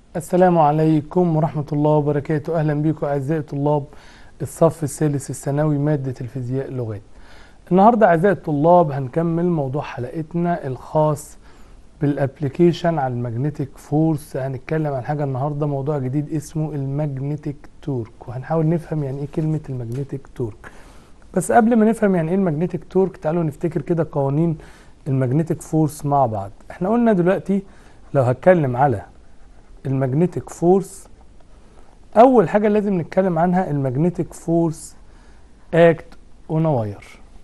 السلام عليكم ورحمة الله وبركاته أهلا بكم أعزائي طلاب الصف الثالث الثانوي مادة الفيزياء لغات النهاردة أعزائي الطلاب هنكمل موضوع حلقتنا الخاص بالابليكيشن على المagnetic فورس هنتكلم عن حاجة النهاردة موضوع جديد اسمه المagnetic تورك وهنحاول نفهم يعني ايه كلمة المagnetic تورك بس قبل ما نفهم يعني ايه المagnetic تورك تعالوا نفتكر كده قوانين المagnetic فورس مع بعض احنا قلنا دلوقتي لو هتكلم على المagnetic فورس اول حاجه لازم نتكلم عنها المagnetic فورس اكت اون واير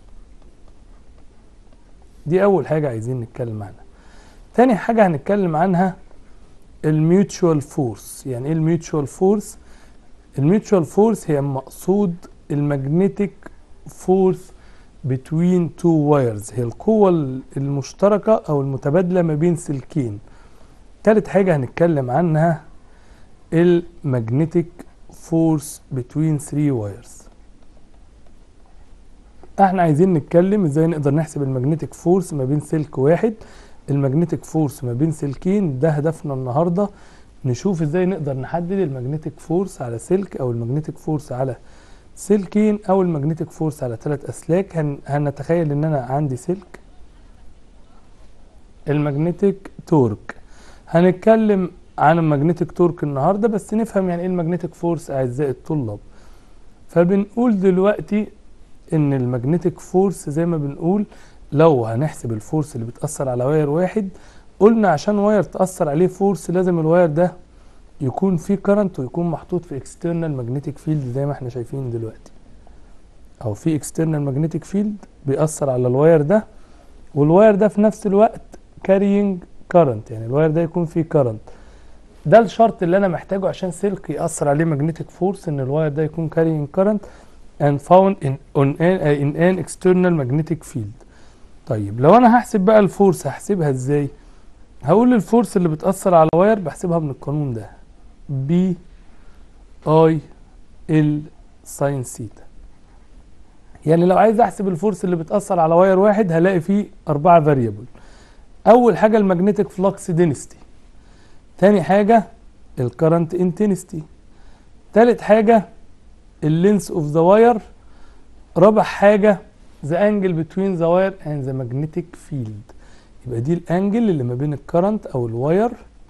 دي اول حاجه عايزين نتكلم عنها تاني حاجه هنتكلم عنها الميوتشوال فورس يعني ايه الميوتشوال فورس الميوتشوال فورس هي مقصود المagnetic فورس between two wires هي القوة المشتركة أو المتبادلة ما بين سلكين تالت حاجة هنتكلم عنها المagnetic force between three wires احنا عايزين نتكلم ازاي نقدر نحسب المagnetic فورس ما بين سلك واحد المagnetic فورس ما بين سلكين ده هدفنا النهاردة نشوف ازاي نقدر نحدد المagnetic فورس على سلك او المagnetic فورس على سلكين او المagnetic فورس على ثلاث اسلاك هن... هنتخيل ان انا عندي سلك المagnetic تورك هنتكلم عن المagnetic تورك النهارده بس نفهم يعني ايه المagnetic فورس اعزائي الطلاب فبنقول دلوقتي ان المagnetic فورس زي ما بنقول لو هنحسب الفورس اللي بتأثر على واير واحد قلنا عشان واير تأثر عليه فورس لازم الواير ده يكون فيه كرنت ويكون محطوط في اكسترنال ماجنتيك فيلد زي ما احنا شايفين دلوقتي او في اكسترنال ماجنتيك فيلد بيأثر على الواير ده والواير ده في نفس الوقت كارينج كرنت يعني الواير ده يكون فيه كرنت ده الشرط اللي انا محتاجه عشان سلك يأثر عليه ماجنتيك فورس ان الواير ده يكون كارينج كرنت and found in on an, uh, in an external magnetic field طيب لو انا هحسب بقى الفورس هحسبها ازاي هقول الفورس اللي بتأثر على واير بحسبها من القانون ده بي اي ال ساين سيتا يعني لو عايز احسب الفورس اللي بتأثر على واير واحد هلاقي فيه أربعة فاريبل أول حاجة المagnetic فلكس density تاني حاجة الكرنت انتنستي تالت حاجة اللينس اوف ذا واير رابع حاجة the angle between the wire and the magnetic field يبقى دي الانجل اللي ما بين الكرنت او الواير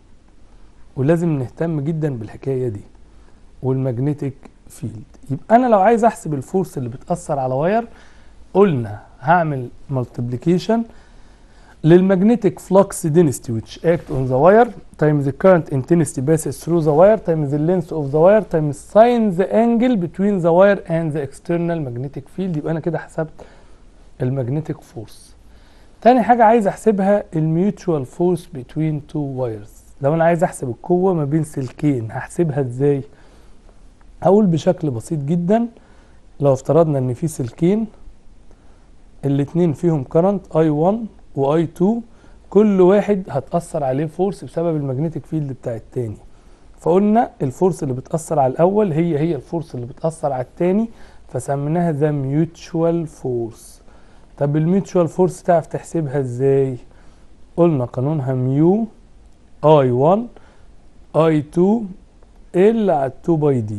ولازم نهتم جدا بالحكايه دي والمagnetic فيلد يبقى انا لو عايز احسب الفورس اللي بتاثر على واير قلنا هعمل multiplication للمagnetic flux density which act on the wire times the current intensity passes through the wire times the length of the wire times sin the angle between the wire and the external magnetic field يبقى انا كده حسبت المagnetic force تاني حاجة عايز احسبها الميوتشوال فورس بين تو وايرز لو انا عايز احسب القوة ما بين سلكين هحسبها ازاي هقول بشكل بسيط جدا لو افترضنا ان في سلكين الاتنين فيهم كرنت اي 1 واي 2 كل واحد هتأثر عليه فورس بسبب المagnetic فيلد بتاع التاني فقلنا الفورس اللي بتأثر على الاول هي هي الفورس اللي بتأثر على التاني فسميناها ذا ميوتشوال فورس طب الميوتشوال فورس تعرف تحسبها ازاي قلنا قانونها ميو اي 1 اي 2 ال على 2 باي دي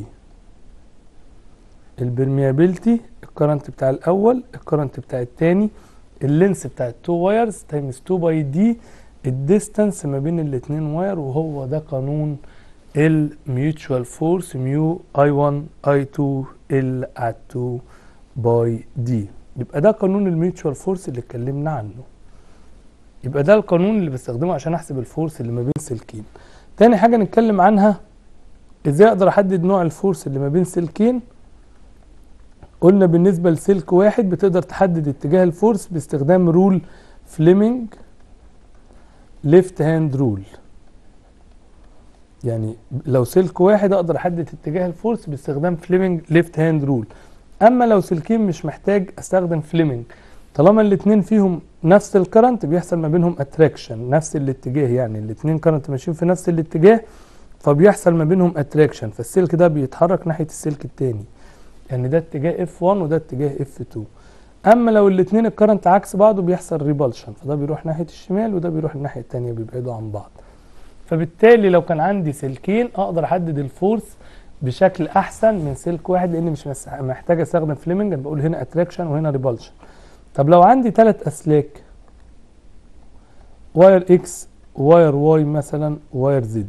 البرميابيلتي الكرنت بتاع الاول الكرنت بتاع التاني اللينس بتاع التو وايرز تايمز 2 باي دي الديستانس ما بين الاتنين واير وهو ده قانون الميوتشوال فورس ميو اي 1 اي 2 ال على 2 باي دي يبقى ده قانون الميوتشوال فورس اللي اتكلمنا عنه يبقى ده القانون اللي بستخدمه عشان احسب الفورس اللي ما بين سلكين تاني حاجة نتكلم عنها ازاي اقدر احدد نوع الفورس اللي ما بين سلكين قلنا بالنسبة لسلك واحد بتقدر تحدد اتجاه الفورس باستخدام رول فليمنج ليفت هاند رول يعني لو سلك واحد اقدر احدد اتجاه الفورس باستخدام فليمنج ليفت هاند رول اما لو سلكين مش محتاج استخدم فليمنج طالما الاتنين فيهم نفس الكرنت بيحصل ما بينهم اتراكشن نفس الاتجاه يعني الاتنين كرنت ماشيين في نفس الاتجاه فبيحصل ما بينهم اتراكشن فالسلك ده بيتحرك ناحيه السلك التاني يعني ده اتجاه اف 1 وده اتجاه اف 2 اما لو الاتنين الكرنت عكس بعض بيحصل ريبالشن فده بيروح ناحيه الشمال وده بيروح الناحيه التانيه بيبعدوا عن بعض فبالتالي لو كان عندي سلكين اقدر احدد الفورس بشكل احسن من سلك واحد لان مش مس- محتاج استخدم فليمنج انا بقول هنا اتراكشن وهنا ريبالشن طب لو عندي ثلاث اسلاك واير اكس واير واي مثلا واير زد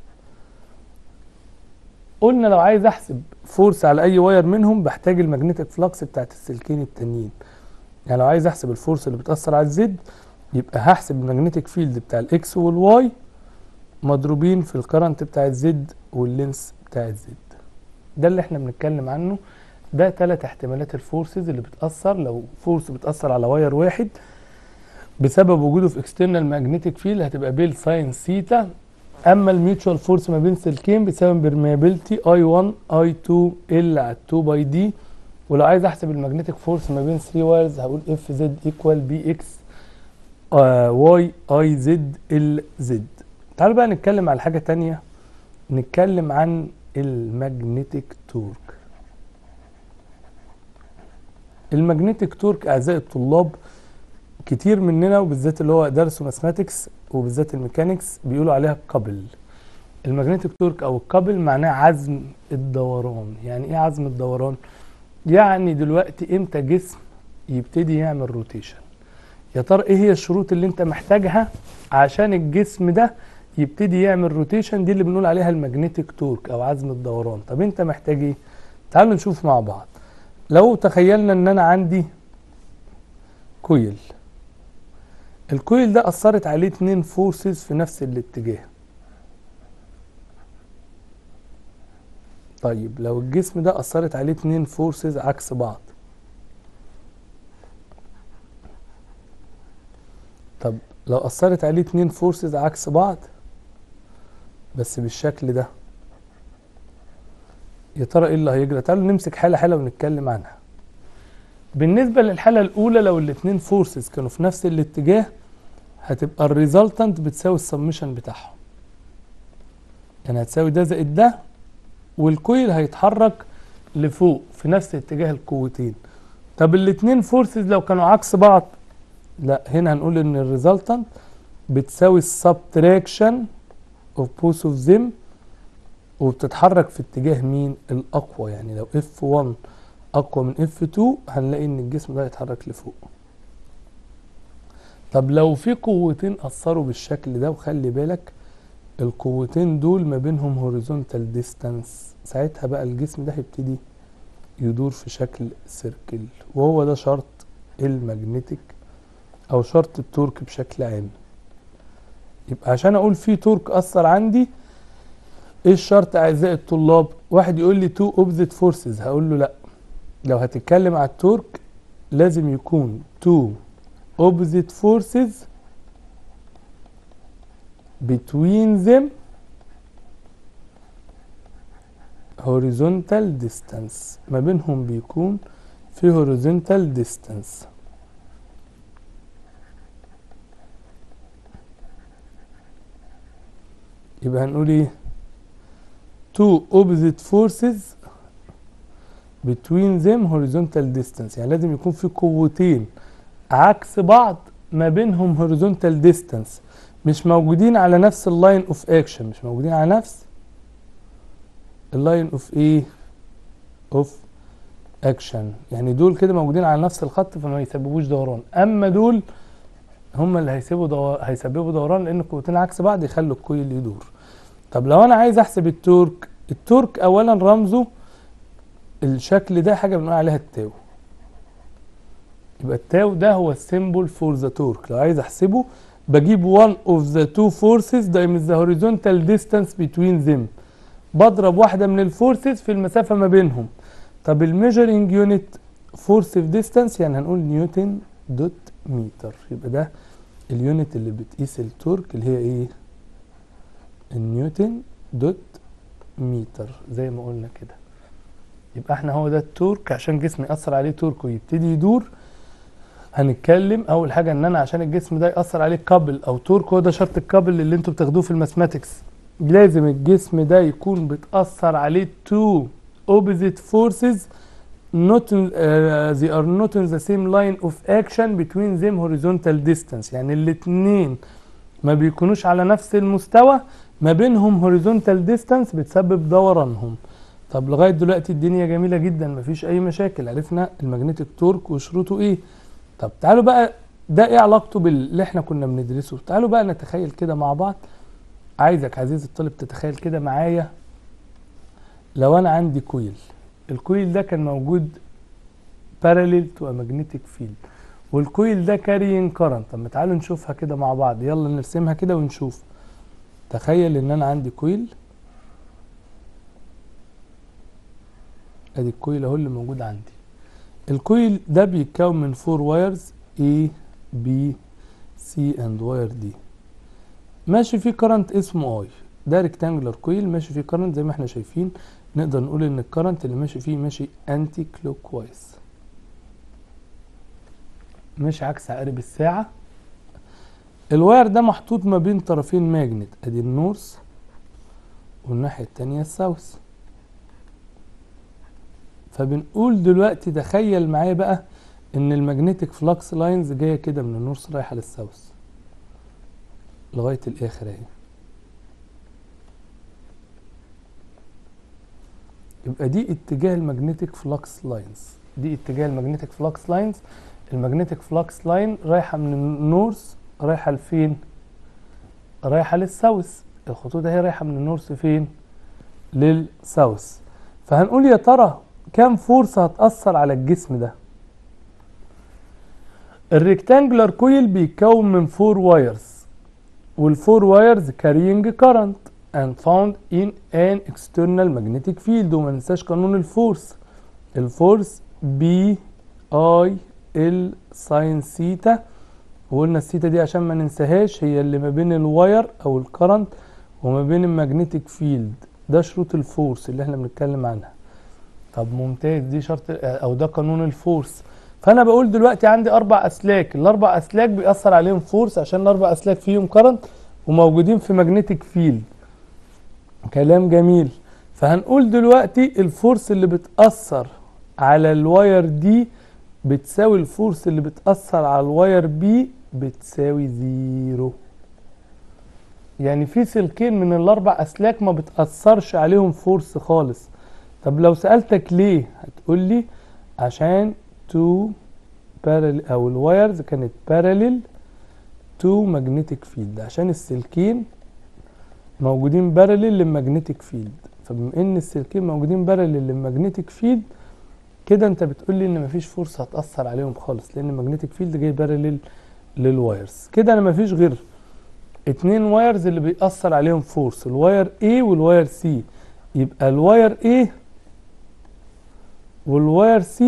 قلنا لو عايز احسب فورس على اي واير منهم بحتاج المagnetic فلكس بتاعت السلكين التانيين يعني لو عايز احسب الفورس اللي بتاثر على الزد يبقى هحسب المagnetic فيلد بتاع الاكس والواي مضروبين في الكرنت بتاع الزد واللينس بتاع الزد ده اللي احنا بنتكلم عنه ده ثلاث احتمالات الفورسز اللي بتاثر لو فورس بتاثر على واير واحد بسبب وجوده في اكسترنال ماجنتيك فيلد هتبقى بيل ساين سيتا اما الميوتشوال فورس ما بين سلكين بسبب برميابيلتي اي 1 اي 2 ال على 2 باي دي ولو عايز احسب الماجنتيك فورس ما بين 3 وايرز هقول اف زد ايكوال بي اكس واي اي زد ال زد تعالوا بقى نتكلم على حاجه تانية نتكلم عن الماجنتيك تورك الماجنتيك تورك اعزائي الطلاب كتير مننا وبالذات اللي هو درسوا ماثماتكس وبالذات الميكانيكس بيقولوا عليها الكابل الماجنتيك تورك او الكابل معناه عزم الدوران يعني ايه عزم الدوران يعني دلوقتي امتى جسم يبتدي يعمل روتيشن يا ترى ايه هي الشروط اللي انت محتاجها عشان الجسم ده يبتدي يعمل روتيشن دي اللي بنقول عليها الماجنتيك تورك او عزم الدوران طب انت محتاج ايه تعالوا نشوف مع بعض لو تخيلنا ان انا عندي كويل الكويل ده اثرت عليه اتنين فورسز في نفس الاتجاه طيب لو الجسم ده اثرت عليه اتنين فورسز عكس بعض طب لو اثرت عليه اتنين فورسز عكس بعض بس بالشكل ده يا ترى ايه اللي هيجرى تعالوا نمسك حاله حاله ونتكلم عنها بالنسبه للحاله الاولى لو الاتنين فورسز كانوا في نفس الاتجاه هتبقى الريزلتنت بتساوي السمشن بتاعهم يعني هتساوي ده زائد ده والكويل هيتحرك لفوق في نفس اتجاه القوتين طب الاتنين فورسز لو كانوا عكس بعض لا هنا هنقول ان الريزلتنت بتساوي السبتراكشن اوف بوث اوف ذيم وبتتحرك في اتجاه مين الاقوى يعني لو F1 اقوى من F2 هنلاقي ان الجسم ده هيتحرك لفوق طب لو في قوتين اثروا بالشكل ده وخلي بالك القوتين دول ما بينهم هوريزونتال ديستانس ساعتها بقى الجسم ده هيبتدي يدور في شكل سيركل وهو ده شرط الماجنتيك او شرط التورك بشكل عام يبقى عشان اقول في تورك اثر عندي ايه الشرط اعزائي الطلاب واحد يقول لي تو اوبزيت فورسز هقول له لا لو هتتكلم على التورك لازم يكون تو opposite forces between them horizontal distance ما بينهم بيكون في horizontal distance يبقى هنقول ايه two opposite forces between them horizontal distance يعني لازم يكون في قوتين عكس بعض ما بينهم horizontal distance مش موجودين على نفس اللاين اوف اكشن مش موجودين على نفس اللاين اوف ايه اوف اكشن يعني دول كده موجودين على نفس الخط فما يسببوش دوران اما دول هم اللي هيسيبوا دور... هيسببوا دوران لان القوتين عكس بعض يخلوا الكويل يدور طب لو انا عايز احسب التورك التورك اولا رمزه الشكل ده حاجه بنقول عليها التاو يبقى التاو ده هو السيمبل فور ذا تورك لو عايز احسبه بجيب one of the two forces times the horizontal distance between them بضرب واحدة من الفورسز في المسافة ما بينهم طب الميجرنج يونت فورس في ديستانس يعني هنقول نيوتن دوت متر يبقى ده اليونت اللي بتقيس التورك اللي هي ايه النيوتن دوت متر زي ما قلنا كده يبقى احنا هو ده التورك عشان جسمي يأثر عليه تورك ويبتدي يدور هنتكلم اول حاجه ان انا عشان الجسم ده ياثر عليه كابل او تورك هو ده شرط الكابل اللي انتوا بتاخدوه في الماثماتكس لازم الجسم ده يكون بتاثر عليه two opposite forces not in, uh, they are not in the same line of action between them horizontal distance يعني الاثنين ما بيكونوش على نفس المستوى ما بينهم هوريزونتال ديستانس بتسبب دورانهم طب لغايه دلوقتي الدنيا جميله جدا مفيش اي مشاكل عرفنا المagnetic تورك وشروطه ايه طب تعالوا بقى ده ايه علاقته باللي احنا كنا بندرسه تعالوا بقى نتخيل كده مع بعض عايزك عزيزي الطالب تتخيل كده معايا لو انا عندي كويل الكويل ده كان موجود parallel to a magnetic field والكويل ده carrying current طب ما تعالوا نشوفها كده مع بعض يلا نرسمها كده ونشوف تخيل ان انا عندي كويل ادي الكويل اهو اللي موجود عندي الكويل ده بيتكون من فور وايرز A B C and واير D ماشي فيه كرنت اسمه I ده ريكتانجولار كويل ماشي فيه كرنت زي ما احنا شايفين نقدر نقول ان الكرنت اللي ماشي فيه ماشي انتي كلوك وايز ماشي عكس عقارب الساعة الواير ده محطوط ما بين طرفين ماجنت ادي النورث والناحية التانية الساوث فبنقول دلوقتي تخيل معايا بقى ان المagnetic فلكس لاينز جايه كده من النورث رايحه للساوث لغايه الاخر اهي يبقى دي اتجاه المagnetic فلكس لاينز دي اتجاه المagnetic فلكس لاينز المagnetic فلكس لاين رايحه من النورث رايحه لفين رايحه للساوث الخطوط اهي رايحه من النورث فين للساوث فهنقول يا ترى كام فورس هتأثر على الجسم ده الريكتانجولار كويل بيتكون من فور وايرز والفور وايرز carrying current and found in an external magnetic field وما ننساش قانون الفورس الفورس بي اي ال ساين سيتا وقلنا السيتا دي عشان ما ننساهاش هي اللي ما بين الواير او الكرنت وما بين المagnetic فيلد ده شروط الفورس اللي احنا بنتكلم عنها طب ممتاز دي شرط او ده قانون الفورس فانا بقول دلوقتي عندي اربع اسلاك الاربع اسلاك بيأثر عليهم فورس عشان الاربع اسلاك فيهم كرنت وموجودين في ماجنتيك فيلد كلام جميل فهنقول دلوقتي الفورس اللي بتأثر على الواير دي بتساوي الفورس اللي بتأثر على الواير بي بتساوي زيرو يعني في سلكين من الاربع اسلاك ما بتأثرش عليهم فورس خالص طب لو سألتك ليه هتقول لي عشان تو بارل او الوايرز كانت بارلل تو ماجنتيك فيلد عشان السلكين موجودين بارلل للماجنتيك فيلد فبما ان السلكين موجودين بارلل للماجنتيك فيلد كده انت بتقول لي ان مفيش فرصه هتاثر عليهم خالص لان الماجنتيك فيلد جاي بارلل للوايرز كده انا مفيش غير اتنين وايرز اللي بيأثر عليهم فورس الواير A والواير C يبقى الواير A والواير C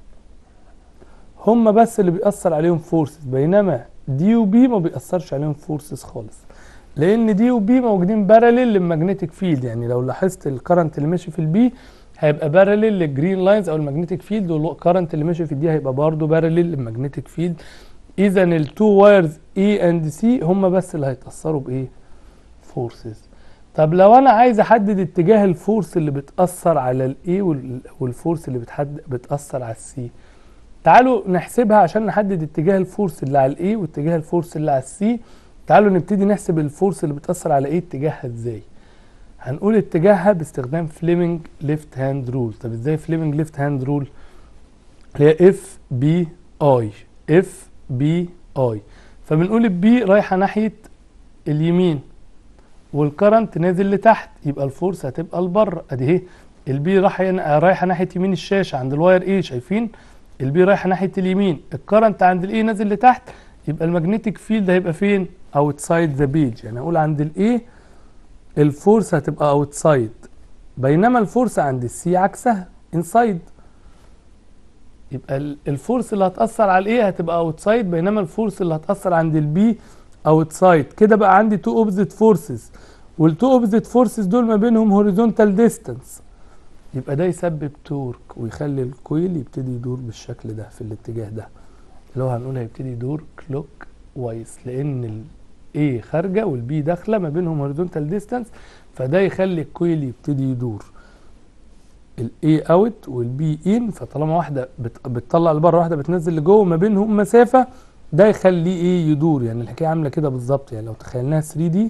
هما بس اللي بيأثر عليهم فورسز بينما دي وبي ما بيأثرش عليهم فورسز خالص لان دي وبي موجودين بارلل للمagnetic فيلد يعني لو لاحظت الكرنت اللي ماشي في البي هيبقى بارلل للجرين لاينز او المagnetic فيلد والكرنت اللي ماشي في الدي هيبقى برضه بارلل للمagnetic فيلد اذا التو وايرز اي اند سي هم بس اللي هيتاثروا بايه فورسز طب لو انا عايز احدد اتجاه الفورس اللي بتاثر على الاي والفورس اللي بتحد بتاثر على السي تعالوا نحسبها عشان نحدد اتجاه الفورس اللي على الاي واتجاه الفورس اللي على السي تعالوا نبتدي نحسب الفورس اللي بتاثر على ايه اتجاهها ازاي هنقول اتجاهها باستخدام فليمنج ليفت هاند رول طب ازاي فليمنج ليفت هاند رول هي اف بي اي اف بي اي فبنقول البي رايحه ناحيه اليمين والكرنت نازل لتحت يبقى الفورس هتبقى لبره ادي اهي البي رايحه رايحه ناحيه يمين الشاشه عند الواير ايه شايفين البي رايحه ناحيه اليمين الكرنت عند الاي نازل لتحت يبقى المagnetic فيلد هيبقى فين اوتسايد ذا بيج يعني اقول عند الاي الفورس هتبقى اوتسايد بينما الفورس عند السي عكسها انسايد يبقى الفورس اللي هتأثر على الايه هتبقى اوتسايد بينما الفورس اللي هتأثر عند البي اوتسايد كده بقى عندي تو اوبزيت فورسز والتو اوبزيت فورسز دول ما بينهم هوريزونتال ديستانس يبقى ده يسبب تورك ويخلي الكويل يبتدي يدور بالشكل ده في الاتجاه ده اللي هو هنقول هيبتدي يدور كلوك وايز لان الاي خارجه والبي داخله ما بينهم هوريزونتال ديستانس فده يخلي الكويل يبتدي يدور الاي اوت والبي ان فطالما واحده بت... بتطلع لبره واحده بتنزل لجوه ما بينهم مسافه ده يخليه ايه يدور يعني الحكايه عامله كده بالظبط يعني لو تخيلناها 3 دي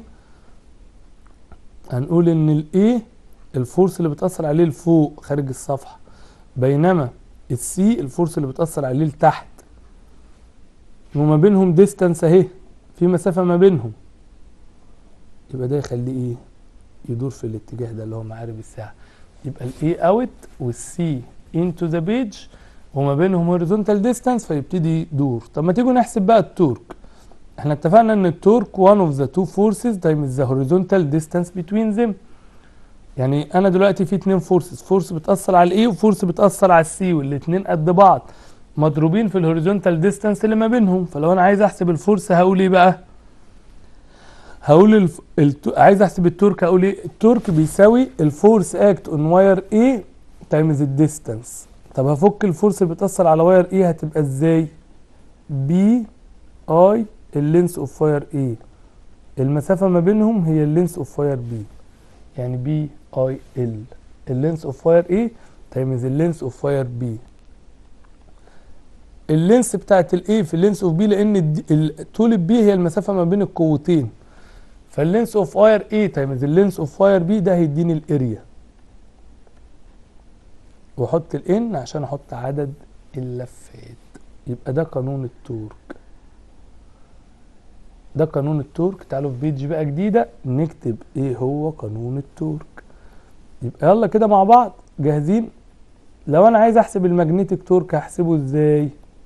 هنقول ان الايه الفورس اللي بتاثر عليه لفوق خارج الصفحه بينما السي الفورس اللي بتاثر عليه لتحت وما بينهم ديستانس اهي في مسافه ما بينهم يبقى ده يخليه ايه يدور في الاتجاه ده اللي هو معارب الساعه يبقى الاي اوت والسي انتو ذا بيج وما بينهم هوريزونتال ديستانس فيبتدي يدور طب ما تيجوا نحسب بقى التورك احنا اتفقنا ان التورك one of the two forces times the horizontal distance between them يعني انا دلوقتي في اتنين فورسز فورس بتاثر على الاي وفورس بتاثر على السي والاتنين قد بعض مضروبين في الهوريزونتال ديستانس اللي ما بينهم فلو انا عايز احسب الفورس هقول ايه بقى هقول الف... الت... عايز احسب التورك هقول ايه التورك بيساوي الفورس اكت اون واير اي تايمز الديستانس طب هفك الفورس اللي بتاثر على واير اي هتبقى ازاي بي اي اللينس اوف واير اي المسافه ما بينهم هي اللينس اوف واير بي يعني بي اي ال اللينس اوف واير اي تايمز اللينس اوف واير بي اللينس بتاعت الاي في اللينس اوف بي لان الد- ال- طول البي هي المسافه ما بين القوتين فاللينس اوف واير اي تايمز اللينس اوف واير بي ده هيديني الاريا واحط الان عشان احط عدد اللفات يبقى ده قانون التورك ده قانون التورك تعالوا في بيج بقى جديدة نكتب ايه هو قانون التورك يبقى يلا كده مع بعض جاهزين لو انا عايز احسب المagnetic تورك هحسبه ازاي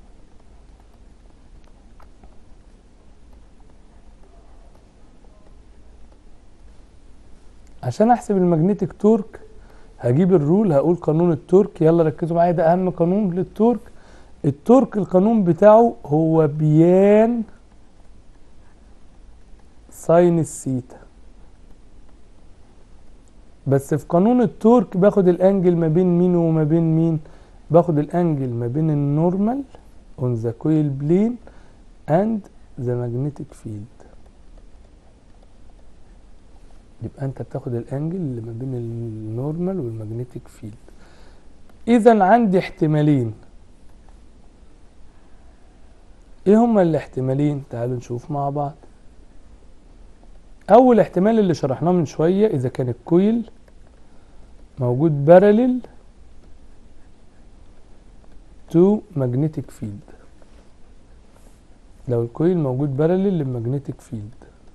عشان احسب المagnetic تورك هجيب الرول هقول قانون التورك يلا ركزوا معايا ده اهم قانون للتورك التورك القانون بتاعه هو بيان ساين السيتا بس في قانون التورك باخد الانجل ما بين مين وما بين مين باخد الانجل ما بين النورمال on the coil plane and the magnetic field يبقى انت بتاخد الانجل اللي ما بين النورمال والمagnetic فيلد اذا عندي احتمالين ايه هما الاحتمالين تعالوا نشوف مع بعض اول احتمال اللي شرحناه من شويه اذا كان الكويل موجود باراليل تو magnetic فيلد لو الكويل موجود باراليل للمagnetic فيلد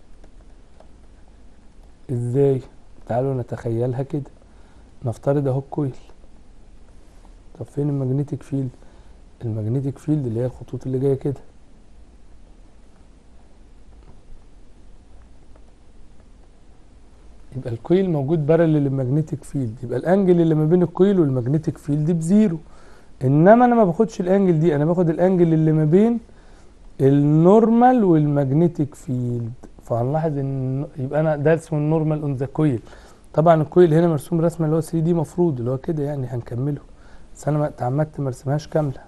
ازاي تعالوا نتخيلها كده نفترض اهو الكويل طب فين المagnetic فيلد المagnetic فيلد اللي هي الخطوط اللي جايه كده يبقى الكويل موجود باراليل للمagnetic فيلد يبقى الانجل اللي ما بين الكويل والمagnetic فيلد بزيرو انما انا ما باخدش الانجل دي انا باخد الانجل اللي ما بين النورمال والمagnetic فيلد فهنلاحظ ان يبقى انا ده اسمه النورمال اون ذا كويل طبعا الكويل هنا مرسوم رسمه اللي هو 3 دي مفروض اللي هو كده يعني هنكمله بس انا ما اتعمدت ما ارسمهاش كامله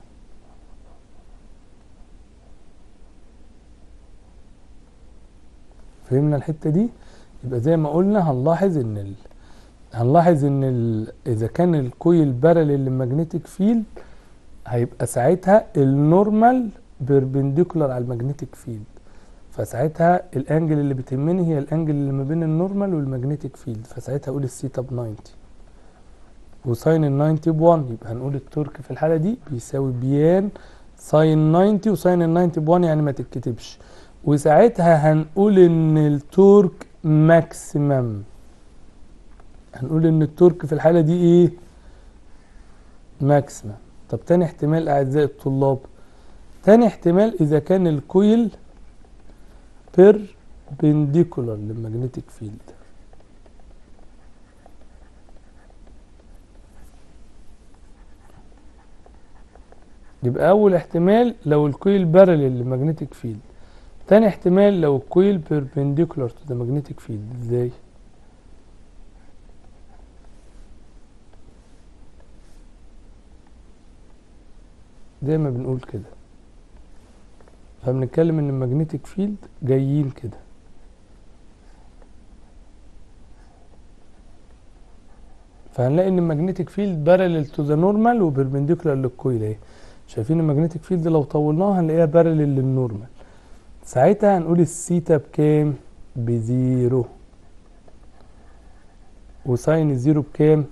فهمنا الحته دي يبقى زي ما قلنا هنلاحظ ان ال... هنلاحظ ان ال... اذا كان الكويل باراليل للمagnetic فيلد هيبقى ساعتها النورمال بيربنديكولار على المagnetic فيلد فساعتها الانجل اللي بتهمني هي الانجل اللي ما بين النورمال والمagnetic فيلد فساعتها اقول الثيتا ب 90 وساين ال 90 ب 1 يبقى هنقول التورك في الحاله دي بيساوي بيان ساين 90 وساين ال 90 ب 1 يعني ما تتكتبش وساعتها هنقول ان التورك ماكسيمم هنقول ان التورك في الحاله دي ايه ماكسيمم طب تاني احتمال اعزائي الطلاب تاني احتمال اذا كان الكويل بيربنديكولار للمagnetic فيلد يبقى اول احتمال لو الكويل باراليل للمagnetic فيلد تاني احتمال لو الكويل بيربنديكولار تو ذا magnetic فيلد ازاي زي ما بنقول كده فبنتكلم ان المagnetic فيلد جايين كده فهنلاقي ان المagnetic فيلد باراليل تو ذا نورمال وبربنديكولار للكويل اهي شايفين المagnetic فيلد لو طولناها هنلاقيها باراليل للنورمال ساعتها هنقول الثيتا بكام بزيرو وساين الزيرو بكام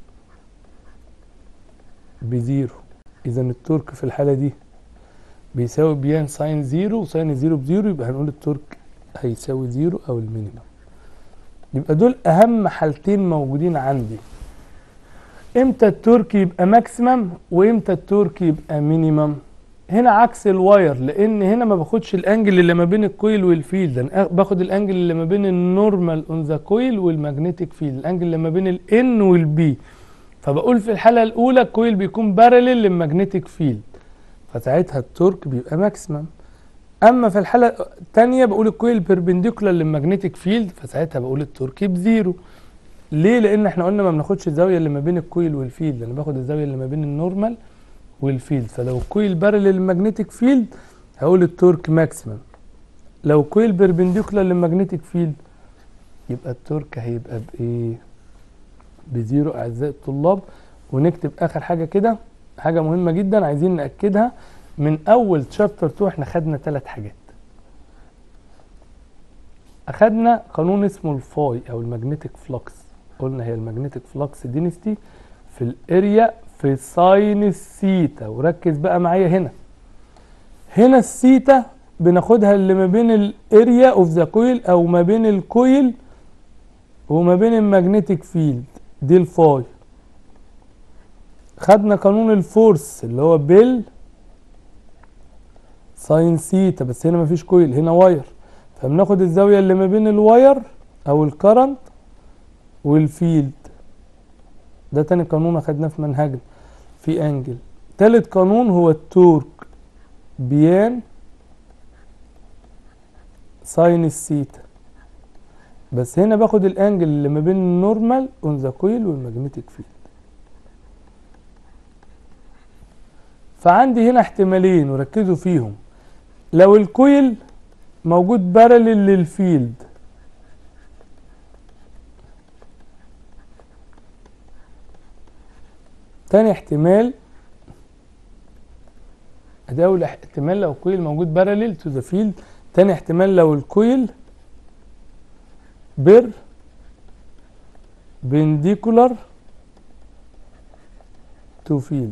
بزيرو اذا التورك في الحالة دي بيساوي بيان ساين زيرو وساين الزيرو بزيرو يبقى هنقول التورك هيساوي زيرو او المينيمم يبقى دول اهم حالتين موجودين عندي امتى التورك يبقى ماكسيمم وامتى التورك يبقى مينيمم هنا عكس الواير لان هنا ما باخدش الانجل اللي ما بين الكويل والفيلد انا باخد الانجل اللي ما بين النورمال اون ذا كويل والمagnetic فيلد الانجل اللي ما بين الان والبي فبقول في الحاله الاولى الكويل بيكون بارلل للمagnetic فيلد فساعتها التورك بيبقى ماكسيمم اما في الحاله الثانيه بقول الكويل بيربنديكولار للمagnetic فيلد فساعتها بقول التورك بزيرو ليه لان احنا قلنا ما بناخدش الزاويه اللي ما بين الكويل والفيلد انا باخد الزاويه اللي ما بين النورمال والفيلد فلو الكويل بارلل للمagnetic فيلد هقول التورك ماكسيمم لو كويل بيربنديكولار للمagnetic فيلد يبقى التورك هيبقى بايه بزيرو اعزائي الطلاب ونكتب اخر حاجه كده حاجه مهمه جدا عايزين ناكدها من اول تشابتر 2 احنا خدنا ثلاث حاجات اخدنا قانون اسمه الفاي او المagnetic فلكس قلنا هي المagnetic فلكس دينستي في الاريا في ساين الثيتا وركز بقى معايا هنا هنا الثيتا بناخدها اللي ما بين الاريا اوف ذا كويل او ما بين الكويل وما بين المagnetic فيلد دي الفاي خدنا قانون الفورس اللي هو بيل ساين ثيتا بس هنا مفيش كويل هنا واير فبناخد الزاوية اللي ما بين الواير او الكرنت والفيلد ده تاني قانون اخدناه في منهجنا في انجل تالت قانون هو التورك بيان ساين الثيتا بس هنا باخد الانجل اللي ما بين النورمال اون ذا كويل والمagnetic فيلد فعندي هنا احتمالين وركزوا فيهم لو الكويل موجود بارلل للفيلد تاني احتمال ادي اول احتمال لو الكويل موجود بارلل تو ذا فيلد تاني احتمال لو الكويل بير بنديكولار تو فيلد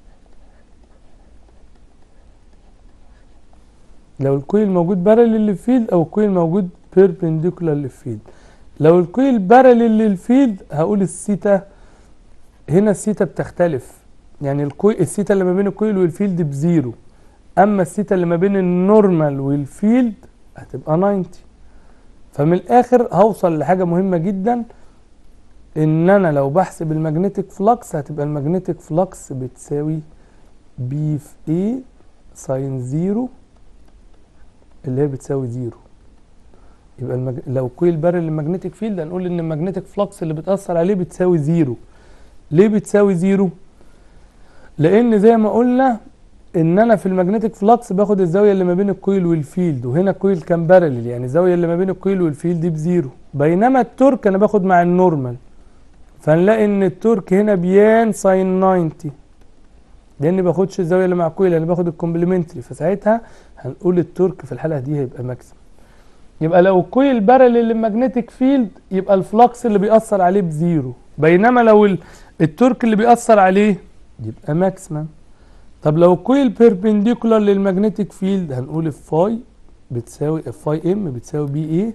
لو الكويل موجود بارلل للفيلد او الكويل موجود بيربنديكولار للفيلد لو الكويل بارلل للفيلد هقول الثيتا هنا الثيتا بتختلف يعني الكويل الثيتا اللي ما بين الكويل والفيلد بزيرو اما الثيتا اللي ما بين النورمال والفيلد هتبقى 90 فمن الاخر هوصل لحاجه مهمه جدا ان انا لو بحسب المagnetic فلكس هتبقى المagnetic فلكس بتساوي بي في اي ساين زيرو اللي هي بتساوي زيرو يبقى المج... لو كويل بارل المagnetic فيلد هنقول ان المagnetic فلكس اللي بتأثر عليه بتساوي زيرو ليه بتساوي زيرو لان زي ما قلنا ان انا في المagnetic فلكس باخد الزاويه اللي ما بين الكويل والفيلد وهنا الكويل كان بارلل يعني الزاويه اللي ما بين الكويل والفيلد دي بزيرو بينما التورك انا باخد مع النورمال فنلاقي ان التورك هنا بيان ساين 90 لان باخدش الزاويه اللي مع الكويل انا باخد الكومبلمنتري فساعتها هنقول التورك في الحاله دي هيبقى ماكسيمم يبقى لو الكويل بارلل للمagnetic فيلد يبقى الفلكس اللي بيأثر عليه بزيرو بينما لو ال- التورك اللي بيأثر عليه يبقى ماكسيمم طب لو الكويل بيربنديكولار للمagnetic فيلد هنقول الفاي بتساوي الفاي ام بتساوي بي ايه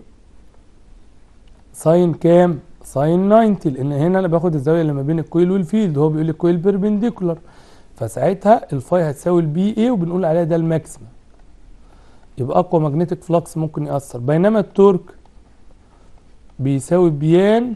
ساين كام ساين 90 لان هنا انا باخد الزاويه اللي ما بين الكويل والفيلد هو بيقول لي الكويل بيربنديكولار فساعتها الفاي هتساوي البي ايه وبنقول عليها ده الماكسيمم يبقى اقوى ماجنتيك فلكس ممكن يأثر بينما التورك بيساوي بيان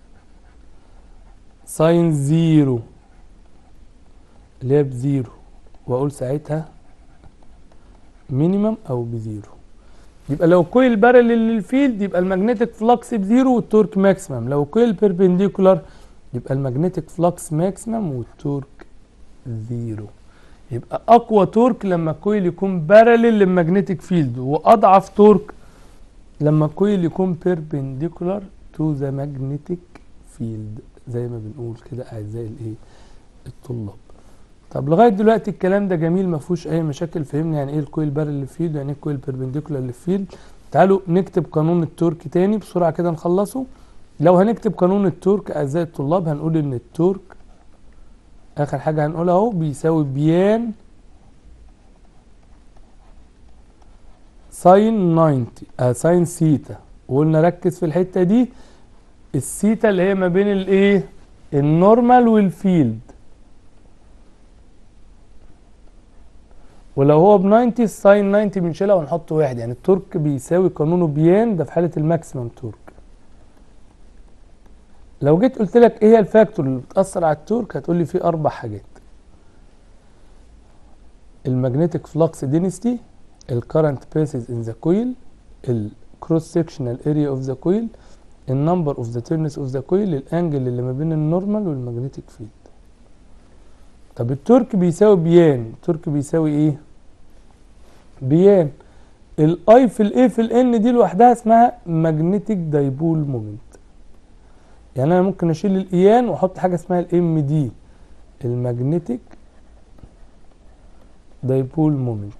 ساين زيرو اللي هي بزيرو واقول ساعتها مينيمم او بزيرو يبقى لو كويل بارلل للفيلد يبقى الماجنتيك فلكس بزيرو والتورك ماكسيمم لو كويل بيربنديكولار يبقى الماجنتيك فلكس ماكسيمم والتورك زيرو يبقى اقوى تورك لما الكويل يكون بارلل للماجنتيك فيلد واضعف تورك لما الكويل يكون بيربنديكولار تو ذا ماجنتيك فيلد زي ما بنقول كده اعزائي الايه الطلاب طب لغايه دلوقتي الكلام ده جميل ما فيهوش اي مشاكل فهمنا يعني ايه الكويل بارل فيلد يعني ايه الكويل بيربنديكولار للفيلد تعالوا نكتب قانون التورك تاني بسرعه كده نخلصه لو هنكتب قانون التورك اعزائي الطلاب هنقول ان التورك اخر حاجه هنقولها اهو بيساوي بيان ساين 90 آه ساين سيتا وقلنا ركز في الحته دي السيتا اللي هي ما بين الايه النورمال والفيلد ولو هو ب 90 الساين 90 بنشيلها ونحط واحد يعني التورك بيساوي قانونه بيان ده في حاله الماكسيمم تورك لو جيت قلت لك ايه هي الفاكتور اللي بتاثر على التورك هتقول لي في اربع حاجات المagnetic flux density الكرنت passes in the coil الكروس sectional area of the coil النمبر اوف ذا تيرنس اوف ذا كويل الانجل اللي ما بين النورمال والمagnetic فيلد طب التورك بيساوي بيان التورك بيساوي ايه بيان الاي في الاي في الان دي لوحدها اسمها magnetic dipole moment يعني انا ممكن اشيل الايان واحط حاجه اسمها الام دي المagnetic dipole moment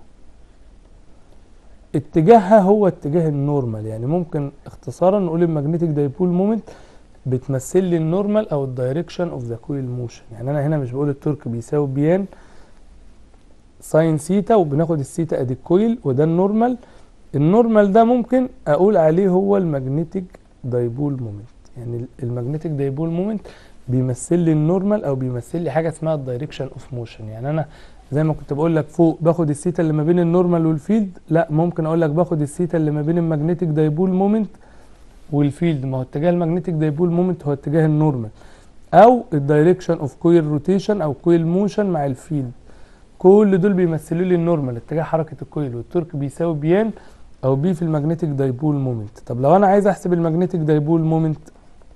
اتجاهها هو اتجاه النورمال يعني ممكن اختصارا نقول المagnetic dipole moment بتمثل لي النورمال او الدايركشن اوف ذا كويل موشن يعني انا هنا مش بقول التورك بيساوي بيان ساين سيتا وبناخد السيتا ادي الكويل وده النورمال النورمال ده ممكن اقول عليه هو المagnetic dipole moment يعني المagnetic dipole moment بيمثل لي النورمال او بيمثل لي حاجه اسمها الدايركشن اوف موشن يعني انا زي ما كنت بقول لك فوق باخد السيتا اللي ما بين النورمال والفيلد لا ممكن اقول لك باخد السيتا اللي ما بين المagnetic dipole moment والفيلد ما هو اتجاه المagnetic dipole moment هو اتجاه النورمال او الدايركشن اوف كويل روتيشن او كويل موشن مع الفيلد كل دول بيمثلوا لي النورمال اتجاه حركه الكويل والتورك بيساوي بيان او بي في المagnetic dipole moment طب لو انا عايز احسب المagnetic dipole moment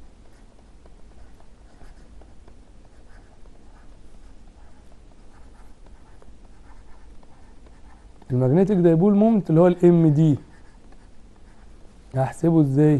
المagnetic dipole moment اللي هو الام دي هحسبه ازاي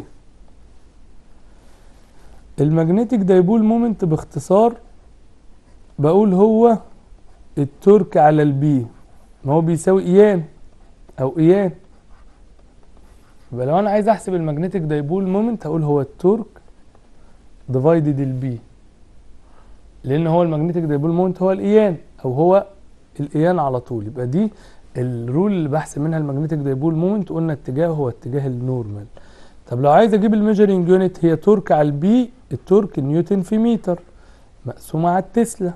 المagnetic dipole moment باختصار بقول هو التورك على البي ما هو بيساوي ايان او ايان يبقى لو انا عايز احسب المagnetic dipole moment هقول هو التورك ديفايدد البي لان هو المagnetic dipole moment هو الايان او هو الايان على طول يبقى دي الرول اللي بحسب منها المagnetic dipole moment قلنا اتجاهه هو اتجاه النورمال طب لو عايز اجيب الميجرنج يونت هي تورك على البي التورك نيوتن في متر مقسومه على التسلا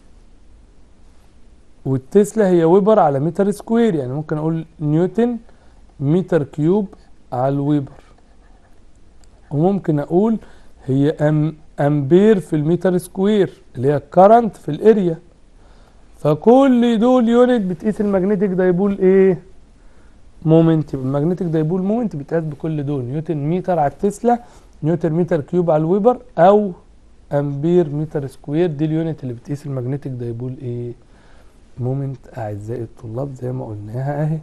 والتسلا هي ويبر على متر سكوير يعني ممكن اقول نيوتن متر كيوب على الويبر وممكن اقول هي أم امبير في المتر سكوير اللي هي كرنت في الاريا فكل دول يونت بتقيس المagnetic دايبول ايه مومنت المagnetic دايبول مومنت بيتقاس بكل دول نيوتن متر على التسلا نيوتن متر كيوب على الويبر او امبير متر سكوير دي اليونت اللي بتقيس المagnetic دايبول ايه مومنت اعزائي الطلاب زي ما قلناها اهي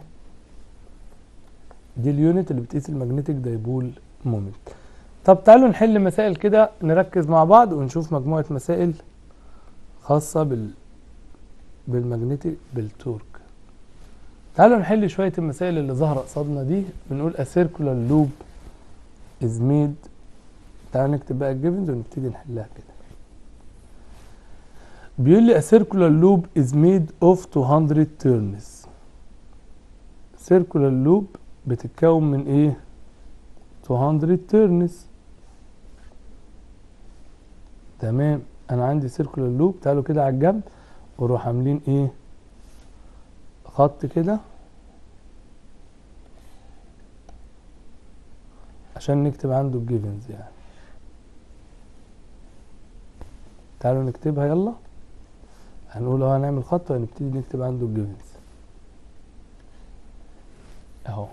دي اليونت اللي بتقيس المagnetic دايبول مومنت طب تعالوا نحل مسائل كده نركز مع بعض ونشوف مجموعة مسائل خاصة بال بالمagnetic بالتورك تعالوا نحل شوية المسائل اللي ظاهرة قصادنا دي بنقول a circular loop is made تعالوا نكتب بقى الجيفنز ونبتدي نحلها كده بيقول لي a circular loop is made of 200 turns circular loop بتتكون من ايه 200 turns تمام انا عندي circular loop تعالوا كده على الجنب وروح عاملين ايه خط كده عشان نكتب عنده الجيفنز يعني تعالوا نكتبها يلا هنقول اهو هنعمل خط وهنبتدي نكتب عنده الجيفنز اهو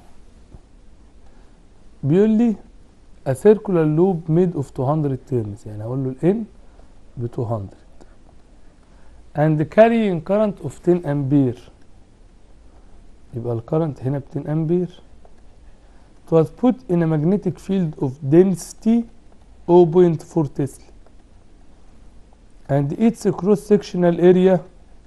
بيقول لي a circular loop made of 200 turns يعني هقول له ال n ب 200 and carrying current of 10 ampere يبقى الكرنت هنا ب 10 امبير it was put in a magnetic field of density 0.4 Tesla and its cross sectional area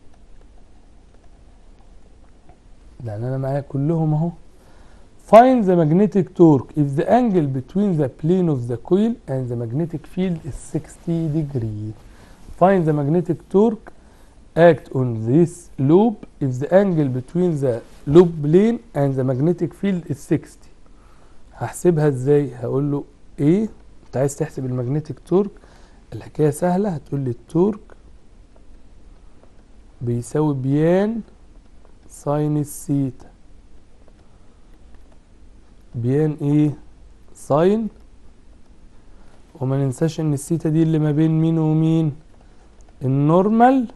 لان انا معايا كلهم اهو find the magnetic torque if the angle between the plane of the coil and the magnetic field is 60 degree find the magnetic torque act on this loop if the angle between the loop plane and the magnetic field is 60 هحسبها ازاي هقول له ايه انت عايز تحسب المagnetic تورك الحكايه سهله هتقول لي التورك بيساوي بيان ساين الثيتا بيان ايه ساين وما ننساش ان الثيتا دي اللي ما بين مين ومين النورمال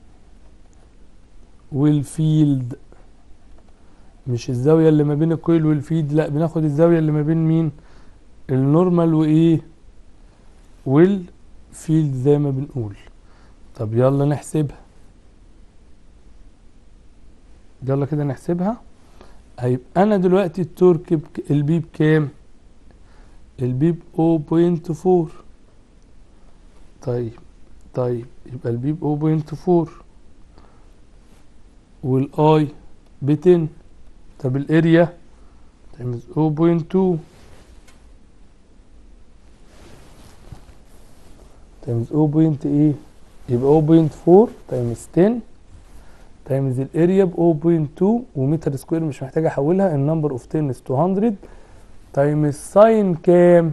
والفيلد مش الزاوية اللي ما بين الكويل والفيد لا بناخد الزاوية اللي ما بين مين النورمال وايه والفيلد زي ما بنقول طب يلا نحسبها يلا كده نحسبها هيبقى انا دلوقتي التورك بك... البي بكام البي ب 0.4 طيب طيب يبقى البي ب 0.4 والاي ب 10 طب الاريا تايمز 0.2 تايمز 0. ايه يبقى 0.4 تايمز 10 تايمز الاريا ب 0.2 ومتر سكوير مش محتاج احولها النمبر اوف 10 is 200 تايمز ساين كام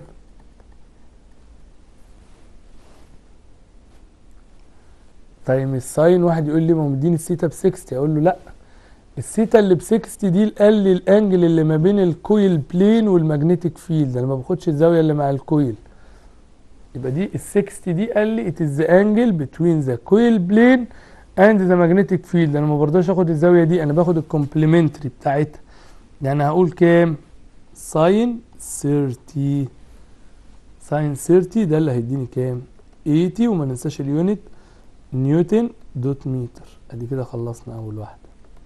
تايمز ساين واحد يقول لي ما هو مديني الثيتا ب 60 اقول له لا الثيتا اللي ب 60 دي قال لي الانجل اللي ما بين الكويل بلين والمagnetic فيلد انا ما باخدش الزاويه اللي مع الكويل يبقى دي ال 60 دي قال لي it is the angle between the coil plane and the magnetic field انا ما برضاش اخد الزاويه دي انا باخد الكومبلمنتري بتاعتها يعني هقول كام ساين 30 ساين 30 ده اللي هيديني كام 80 وما ننساش اليونت نيوتن دوت متر ادي كده خلصنا اول واحده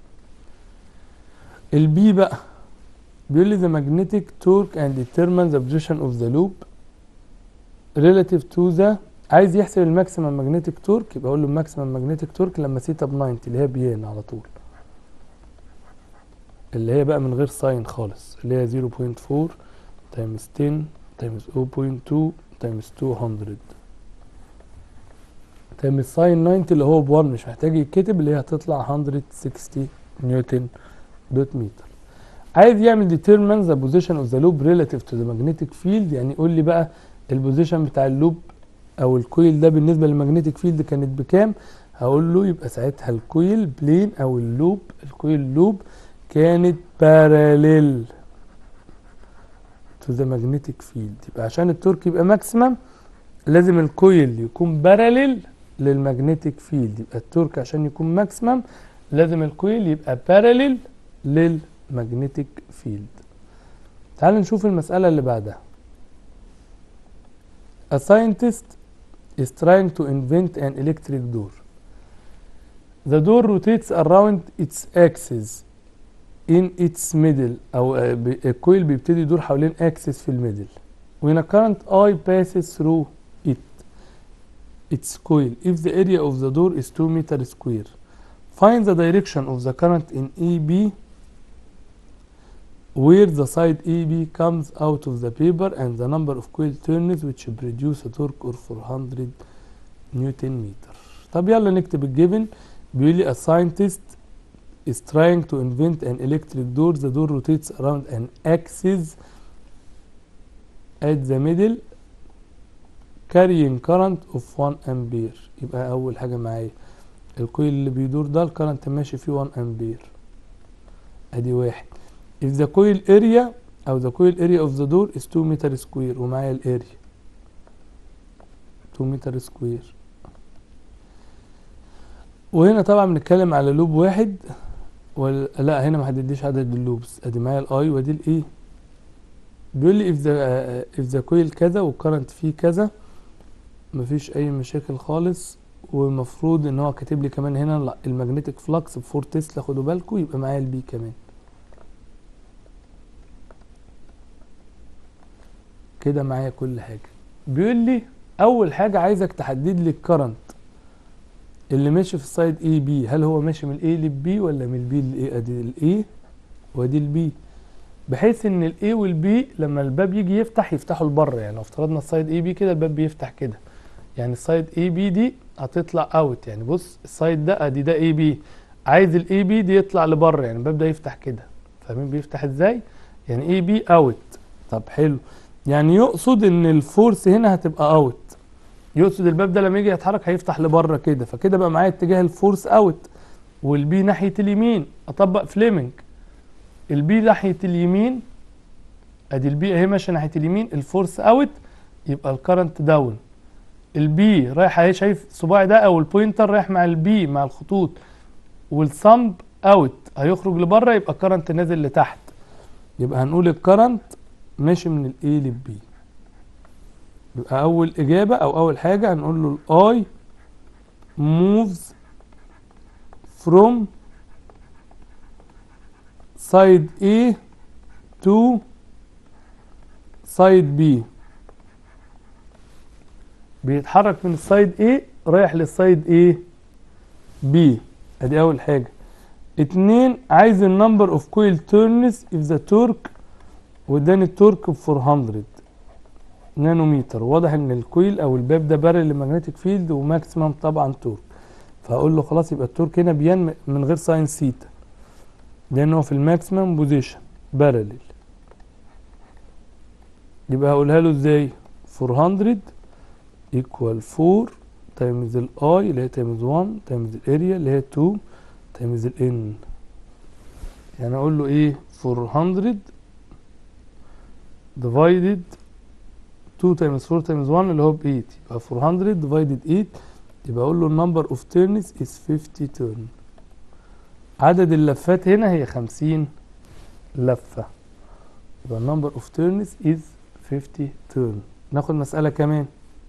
البي بقى بيقول لي the magnetic torque and determine the position of the loop relative to the عايز يحسب الماكسيمم ماجنتيك تورك يبقى اقول له الماكسيمم ماجنتيك تورك لما سيتا ب 90 اللي هي بيان على طول اللي هي بقى من غير ساين خالص اللي هي 0.4 تايمز 10 تايمز 0.2 تايمز 200 تايمز ساين 90 اللي هو ب 1 مش محتاج يتكتب اللي هي هتطلع 160 نيوتن دوت متر عايز يعمل determine the position of the loop relative to the magnetic field يعني يقول لي بقى البوزيشن بتاع اللوب او الكويل ده بالنسبه للمagnetic فيلد كانت بكام هقول له يبقى ساعتها الكويل بلين او اللوب الكويل لوب كانت باراليل تو ذا magnetic فيلد يبقى عشان التورك يبقى ماكسيمم لازم الكويل يكون باراليل للمagnetic فيلد يبقى التورك عشان يكون ماكسيمم لازم الكويل يبقى باراليل للمagnetic فيلد تعال نشوف المسألة اللي بعدها A scientist is trying to invent an electric door. The door rotates around its axis in its middle أو الكويل بيبتدي يدور حوالين axis في الميدل. When a current I passes through it, its coil, if the area of the door is 2 meter square, find the direction of the current in EB where the side EB comes out of the paper and the number of coil turns which produce a torque of 400 نيوتن متر طب يلا نكتب الجيفن بيقول لي a scientist is trying to invent an electric door the door rotates around an axis at the middle carrying current of 1 ampere يبقى اول حاجه معايا الكويل اللي بيدور ده الكرنت ماشي فيه 1 امبير ادي واحد if the coil area او the coil area of the door is 2 meter square ومعايا الاريا 2 meter square وهنا طبعا بنتكلم على لوب واحد ولا لا هنا ما حددليش عدد اللوبس ادي معايا الاي وادي الاي بيقول لي if the if the coil كذا والكرنت فيه كذا مفيش اي مشاكل خالص والمفروض ان هو كاتب لي كمان هنا المagnetic فلكس ب 4 تسلا خدوا بالكم يبقى معايا البي كمان كده معايا كل حاجه بيقول لي اول حاجه عايزك تحدد لي الكرنت اللي ماشي في السايد اي بي هل هو ماشي من الاي للبي ولا من البي للاي ادي الاي وادي البي بحيث ان الاي والبي لما الباب يجي يفتح يفتحوا لبره يعني لو افترضنا السايد اي بي كده الباب بيفتح كده يعني السايد اي بي دي هتطلع اوت يعني بص السايد ده ادي ده اي بي عايز الاي بي دي يطلع لبره يعني الباب ده يفتح كده فاهمين بيفتح ازاي يعني اي بي اوت طب حلو يعني يقصد ان الفورس هنا هتبقى اوت يقصد الباب ده لما يجي يتحرك هيفتح لبره كده فكده بقى معايا اتجاه الفورس اوت والبي ناحيه اليمين اطبق فليمنج البي ناحيه اليمين ادي البي اهي ماشيه ناحيه اليمين الفورس اوت يبقى الكرنت داون البي رايح اهي شايف صباعي ده او البوينتر رايح مع البي مع الخطوط والصمب اوت هيخرج لبره يبقى الكرنت نازل لتحت يبقى هنقول الكرنت ماشي من الاي للبي يبقى اول اجابه او اول حاجه هنقول له الاي moves from side A to side B بيتحرك من السايد A رايح للسايد A B ادي اول حاجه اتنين عايز النمبر اوف كويل تيرنز if the torque واداني التورك ب 400 نانومتر واضح ان الكويل او الباب ده بارل ماجنتيك فيلد وماكسيمم طبعا تورك فهقول له خلاص يبقى التورك هنا بيان من غير ساين سيتا لان هو في الماكسيمم بوزيشن بارلل يبقى هقولها له ازاي 400 ايكوال 4 تايمز الاي اللي هي تايمز 1 تايمز الاريا اللي هي 2 تايمز الان يعني اقول له ايه 400 divided 2 times 4 times 1 اللي هو ب 8 يبقى 400 divided 8 يبقى اقول له number of turns is 50 turn عدد اللفات هنا هي 50 لفة يبقى number of turns is 50 turn ناخد مسألة كمان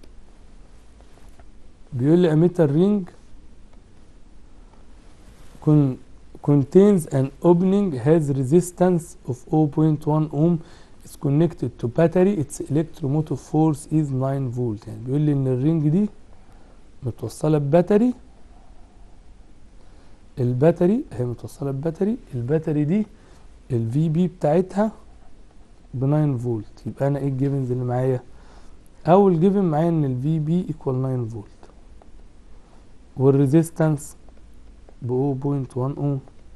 بيقول لي ammeter ring con contains an opening has resistance of 0.1 ohm is connected to battery its electromotive force is 9 volt يعني بيقول لي ان الرينج دي متوصله بباتري الباتري هي متوصله بباتري الباتري دي الفي بي بتاعتها ب 9 فولت يبقى انا ايه الجيفنز اللي معايا اول جيفن معايا ان الفي بي ايكوال 9 فولت والريزيستنس ب 0.1 اوم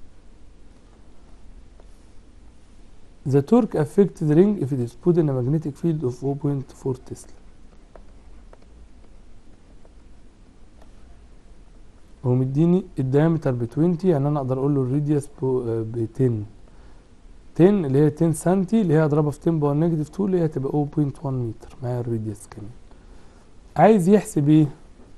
The torque affects the ring if it is put in a magnetic field of 0.4 Tesla. هو مديني الدايمتر ب 20 يعني انا اقدر اقول له الراديوس ب 10 10 اللي هي 10 سنتي اللي هي اضربها في 10 باور نيجاتيف 2 اللي هي هتبقى 0.1 متر معايا الراديوس كمان عايز يحسب ايه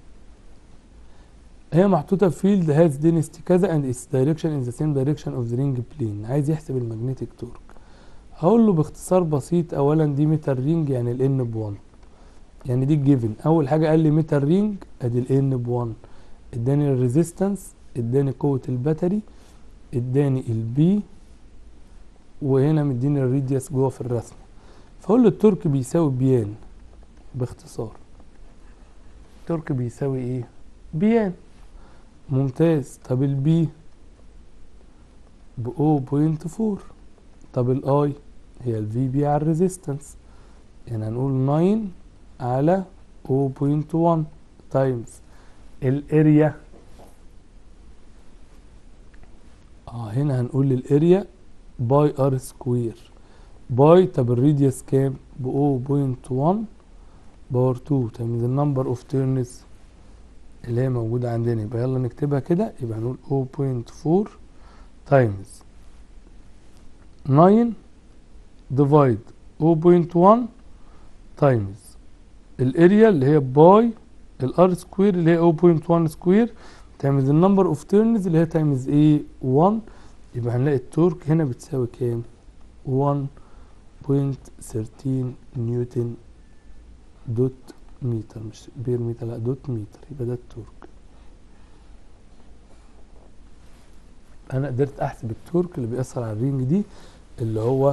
هي محطوطة في فيلد هاز density كذا and its direction in the same direction of the ring plane عايز يحسب المagnetic تورك هقول له باختصار بسيط اولا دي متر رينج يعني الان ب 1 يعني دي الجيفن اول حاجه قال لي متر رينج ادي الان ب 1 اداني الريزيستنس اداني قوه الباتري اداني البي وهنا مديني الريديوس جوه في الرسمه فاقول له التورك بيساوي بيان باختصار التورك بيساوي ايه بيان ممتاز طب البي ب 0.4 طب الاي هي الفي بي على الريزيستنس يعني هنقول 9 على 0.1 تايمز الاريا اه هنا هنقول الاريا باي ار سكوير باي طب الراديوس كام ب 0.1 باور 2 تايمز النمبر اوف تيرنز اللي هي موجودة عندنا يبقى يلا نكتبها كده يبقى هنقول 0.4 تايمز 9 ديفايد 0.1 تايمز الاريا اللي هي باي الار سكوير اللي هي 0.1 سكوير تايمز النمبر اوف تيرنز اللي هي تايمز ايه 1 يبقى هنلاقي التورك هنا بتساوي كام 1.13 نيوتن دوت متر مش بير متر لا دوت متر يبقى ده التورك انا قدرت احسب التورك اللي بيأثر على الرينج دي اللي هو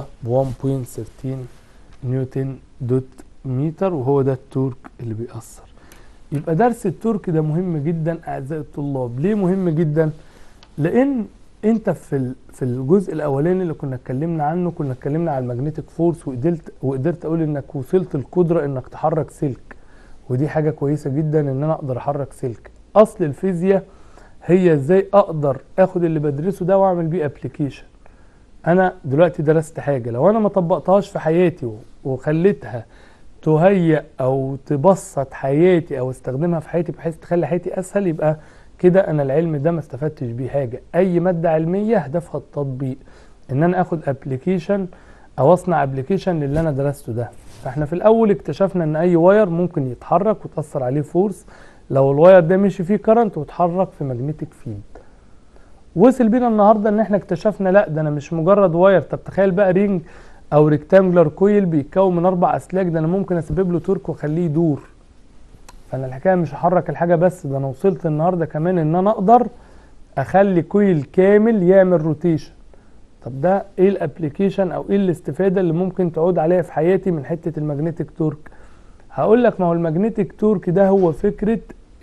1.13 نيوتن دوت متر وهو ده التورك اللي بيأثر يبقى درس التورك ده مهم جدا اعزائي الطلاب ليه مهم جدا لان انت في ال- في الجزء الاولاني اللي كنا اتكلمنا عنه كنا اتكلمنا على المagnetic فورس وقدرت وقدرت اقول انك وصلت القدره انك تحرك سلك ودي حاجه كويسه جدا ان انا اقدر احرك سلك اصل الفيزياء هي ازاي اقدر اخد اللي بدرسه ده واعمل بيه ابلكيشن انا دلوقتي درست حاجه لو انا ما طبقتهاش في حياتي و- وخليتها تهيأ او تبسط حياتي او استخدمها في حياتي بحيث تخلي حياتي اسهل يبقى كده انا العلم ده ما استفدتش بيه حاجه اي ماده علميه هدفها التطبيق ان انا اخد ابلكيشن او اصنع ابلكيشن للي انا درسته ده فاحنا في الاول اكتشفنا ان اي واير ممكن يتحرك وتاثر عليه فورس لو الواير ده مشي فيه كرنت واتحرك في ماجنتيك فيلد وصل بينا النهارده ان احنا اكتشفنا لا ده انا مش مجرد واير طب تخيل بقى رينج او ريكتانجلر كويل بيتكون من اربع اسلاك ده انا ممكن اسبب له تورك واخليه يدور فانا الحكايه مش هحرك الحاجه بس ده انا وصلت النهارده كمان ان انا اقدر اخلي كويل كامل يعمل روتيشن طب ده ايه الابلكيشن او ايه الاستفاده اللي ممكن تعود عليها في حياتي من حته المagnetic تورك هقول لك ما هو المagnetic تورك ده هو فكره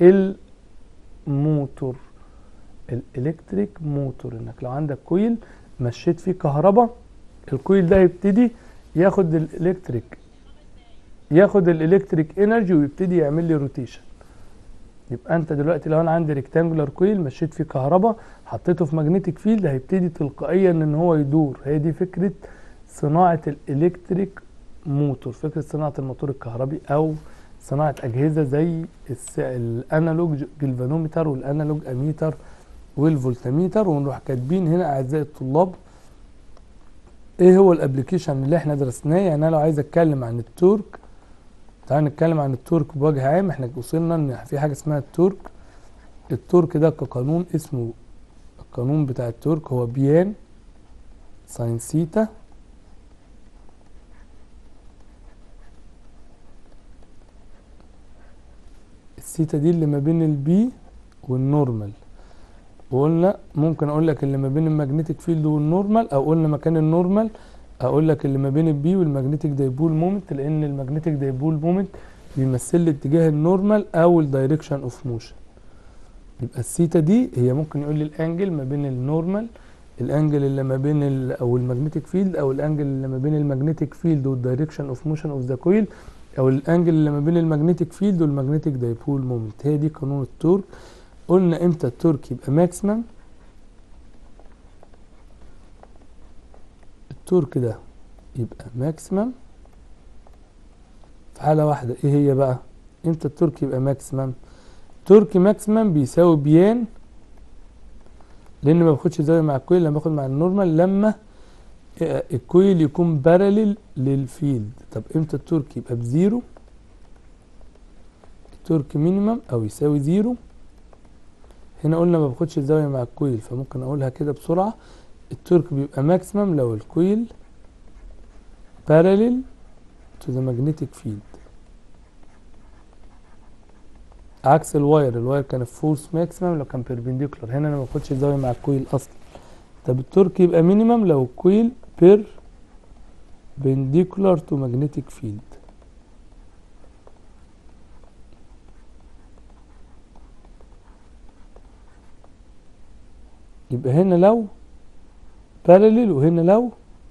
الموتور الالكتريك موتور انك لو عندك كويل مشيت فيه كهرباء الكويل ده يبتدي ياخد الالكتريك ياخد الالكتريك انرجي ويبتدي يعمل لي روتيشن يبقى انت دلوقتي لو انا عندي ريكتانجولار كويل مشيت فيه كهرباء حطيته في ماجنتيك فيلد هيبتدي تلقائيا ان هو يدور هي دي فكره صناعه الالكتريك موتور فكره صناعه الموتور الكهربي او صناعه اجهزه زي الس- الانالوج جلفانومتر والانالوج اميتر والفولتميتر ونروح كاتبين هنا اعزائي الطلاب ايه هو الابلكيشن اللي احنا درسناه يعني انا لو عايز اتكلم عن التورك تعال نتكلم عن التورك بوجه عام احنا وصلنا ان في حاجه اسمها التورك التورك ده كقانون اسمه القانون بتاع التورك هو بيان ساين سيتا السيتا دي اللي ما بين البي والنورمال وقلنا ممكن اقول لك اللي ما بين المagnetic فيلد والنورمال او قلنا مكان النورمال اقول لك اللي ما بين البي والمagnetic دايبول مومنت لان المagnetic دايبول مومنت بيمثل لي اتجاه النورمال او الدايركشن اوف موشن يبقى السيتا دي هي ممكن يقول لي الانجل ما بين النورمال الانجل اللي ما بين ال او المagnetic فيلد او الانجل اللي ما بين المagnetic فيلد والدايركشن اوف موشن اوف ذا كويل او الانجل اللي ما بين المagnetic فيلد والمagnetic دايبول مومنت هي دي قانون التورك قلنا امتى التورك يبقى ماكسيمم التورك ده يبقى ماكسيمم في حالة واحدة ايه هي بقى امتى التورك يبقى ماكسيمم تورك ماكسيمم بيساوي بيان لان ما باخدش زاوية مع الكويل لما باخد مع النورمال لما آه، الكويل يكون بارلل للفيلد طب امتى التورك يبقى بزيرو التورك مينيمم او يساوي زيرو هنا قلنا ما باخدش الزاوية مع الكويل فممكن اقولها كده بسرعة التورك بيبقى ماكسيمم لو الكويل parallel to the magnetic field عكس الواير الواير كان في فورس ماكسيمم لو كان بيربنديكولار هنا انا ما باخدش الزاوية مع الكويل اصلا طب التورك يبقى مينيمم لو الكويل perpendicular to magnetic field يبقى هنا لو parallel وهنا لو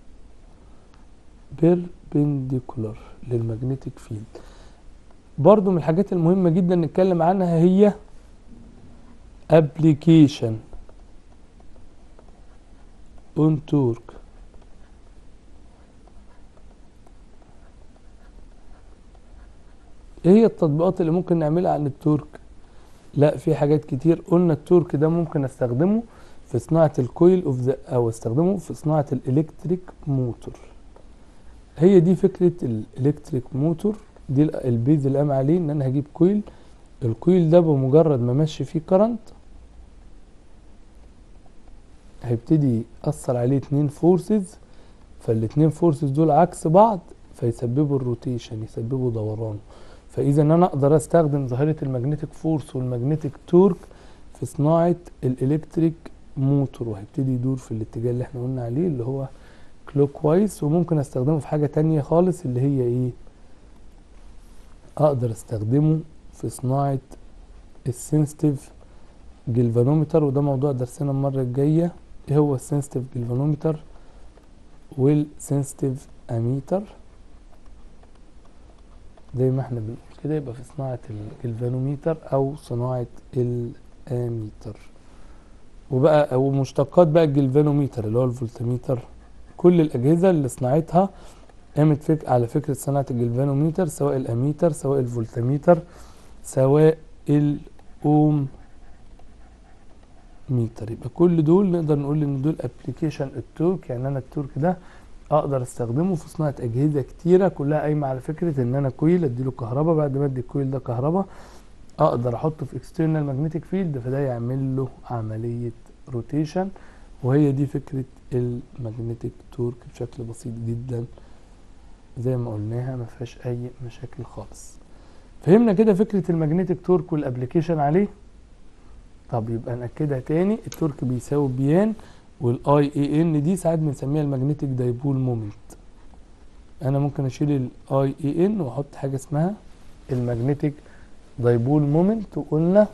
perpendicular للمagnetic field برضو من الحاجات المهمة جدا نتكلم عنها هي application on torque ايه هي التطبيقات اللي ممكن نعملها عن التورك لا في حاجات كتير قلنا التورك ده ممكن استخدمه في صناعة الكويل اوف ذا او استخدمه في صناعة الالكتريك موتور هي دي فكرة الالكتريك موتور دي ال- البيز اللي قام عليه ان انا هجيب كويل الكويل ده بمجرد ما ماشي فيه كرنت هيبتدي يأثر عليه اتنين فورسز فالاتنين فورسز دول عكس بعض فيسببوا الروتيشن يسببوا دوران فاذا انا اقدر استخدم ظاهره المagnetic فورس والمagnetic تورك في صناعه الالكتريك موتور وهيبتدي يدور في الاتجاه اللي احنا قلنا عليه اللي هو كلوك وايز وممكن استخدمه في حاجه تانية خالص اللي هي ايه اقدر استخدمه في صناعة السنسيتيف جلفانومتر وده موضوع درسنا المرة الجاية ايه هو السنسيتيف جلفانومتر والسنسيتيف اميتر زي ما احنا بنقول كده يبقى في صناعة الجلفانوميتر او صناعة الاميتر وبقى ومشتقات بقى الجلفانوميتر اللي هو الفولتميتر كل الاجهزة اللي صناعتها قامت فك على فكرة صناعة الجلفانوميتر سواء الاميتر سواء الفولتميتر سواء الاوم ميتر يبقى كل دول نقدر نقول ان دول ابلكيشن التورك يعني انا التورك ده اقدر استخدمه في صناعه اجهزه كتيره كلها قايمه على فكره ان انا كويل اديله كهرباء بعد ما ادي الكويل ده كهرباء اقدر احطه في اكسترنال ماجنتيك فيلد فده يعمل له عمليه روتيشن وهي دي فكره الماجنتيك تورك بشكل بسيط جدا زي ما قلناها ما فيهاش اي مشاكل خالص فهمنا كده فكره الماجنتيك تورك والابلكيشن عليه طب يبقى ناكدها تاني التورك بيساوي بيان والاي اي ان دي ساعات بنسميها الماجنتيك دايبول مومنت انا ممكن اشيل الاي اي ان واحط حاجه اسمها الماجنتيك دايبول مومنت وقلنا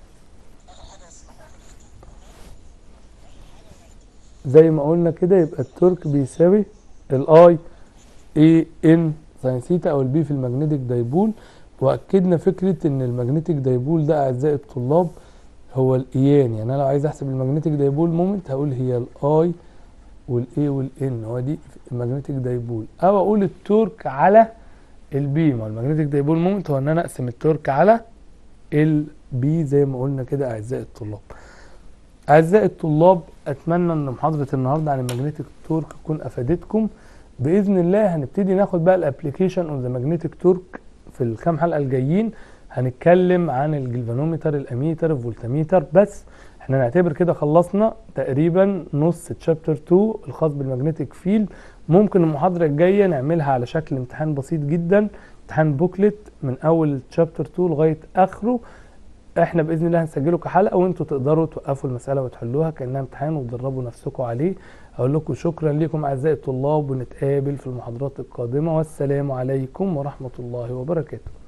زي ما قلنا كده يبقى التورك بيساوي الاي اي ان ساين ثيتا او البي في الماجنتيك دايبول واكدنا فكره ان الماجنتيك دايبول ده اعزائي الطلاب هو الايان يعني انا لو عايز احسب الماجنتيك دايبول مومنت هقول هي الاي والاي والان هو دي الماجنتيك دايبول او اقول التورك على البي ما الماجنتيك دايبول مومنت هو ان انا اقسم التورك على البي زي ما قلنا كده اعزائي الطلاب اعزائي الطلاب اتمنى ان محاضره النهارده عن الماجنتيك تورك تكون افادتكم باذن الله هنبتدي ناخد بقى الابلكيشن اون ذا ماجنتيك تورك في الكام حلقه الجايين هنتكلم عن الجلفانومتر الاميتر الفولتميتر بس احنا نعتبر كده خلصنا تقريبا نص تشابتر 2 الخاص بالماجنتيك فيلد ممكن المحاضره الجايه نعملها على شكل امتحان بسيط جدا امتحان بوكلت من اول تشابتر 2 لغايه اخره احنا باذن الله هنسجله كحلقه وانتوا تقدروا توقفوا المساله وتحلوها كانها امتحان وتدربوا نفسكم عليه اقول لكم شكرا لكم اعزائي الطلاب ونتقابل في المحاضرات القادمه والسلام عليكم ورحمه الله وبركاته